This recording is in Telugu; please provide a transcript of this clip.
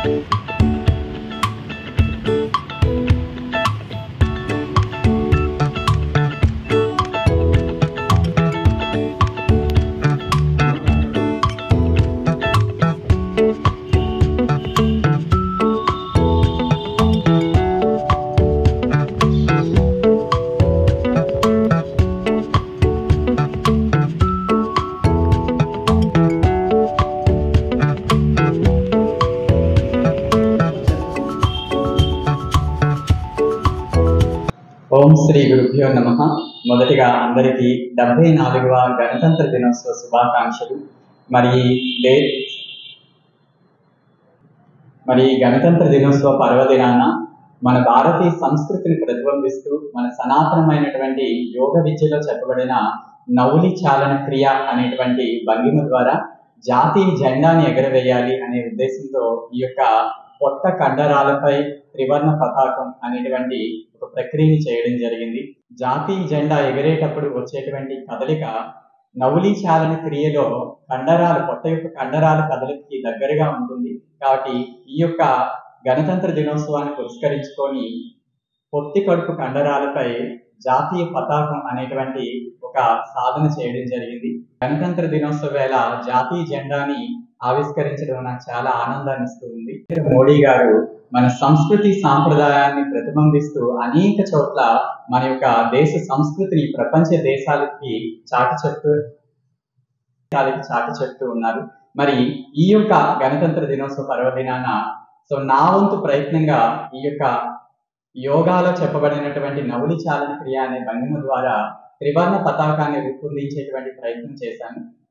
ఓం శ్రీ గురుభ్యో నమ మొదటిగా అందరికీ డెబ్బై నాలుగవ గణతంత్ర దినోత్సవ శుభాకాంక్షలు మరి డే మరి గణతంత్ర దినోత్సవ పర్వదినాన మన భారతీయ సంస్కృతిని ప్రతిబింబిస్తూ మన సనాతనమైనటువంటి యోగ విద్యలో చెప్పబడిన నౌలి చాలన క్రియ అనేటువంటి భంగిమ ద్వారా జాతీయ జెండాని ఎగరవేయాలి అనే ఉద్దేశంతో ఈ యొక్క పొట్ట కండరాలపై త్రివర్ణ పతాకం అనేటువంటి ఒక ప్రక్రియని చేయడం జరిగింది జాతీయ జెండా ఎగరేటప్పుడు వచ్చేటువంటి కదలిక నవలి చాలన క్రియలో కండరాలు పొట్ట యొక్క కండరాల కదలికకి దగ్గరగా ఉంటుంది కాబట్టి ఈ యొక్క గణతంత్ర దినోత్సవాన్ని పురస్కరించుకొని పొత్తి కడుపు కండరాలపై జాతీయ పతాకం అనేటువంటి ఒక సాధన చేయడం జరిగింది గణతంత్ర దినోత్సవ వేళ జాతీయ జెండాని ఆవిష్కరించడం నాకు చాలా ఆనందాన్ని ఇస్తుంది మోడీ గారు మన సంస్కృతి సాంప్రదాయాన్ని ప్రతిబింబిస్తూ అనేక చోట్ల మన యొక్క దేశ సంస్కృతిని ప్రపంచ దేశాలకి చాటి చెప్తూ దేశాలకి చాటి చెప్తూ ఉన్నారు మరి ఈ యొక్క గణతంత్ర దినోత్సవ పర్వదినాన సో నా వంతు ప్రయత్నంగా ఈ యొక్క యోగాలో చెప్పబడినటువంటి నవలి చాలన క్రియ అనే భంగిమ ద్వారా త్రివర్ణ పతాకాన్ని రూపొందించేటువంటి ప్రయత్నం చేశాను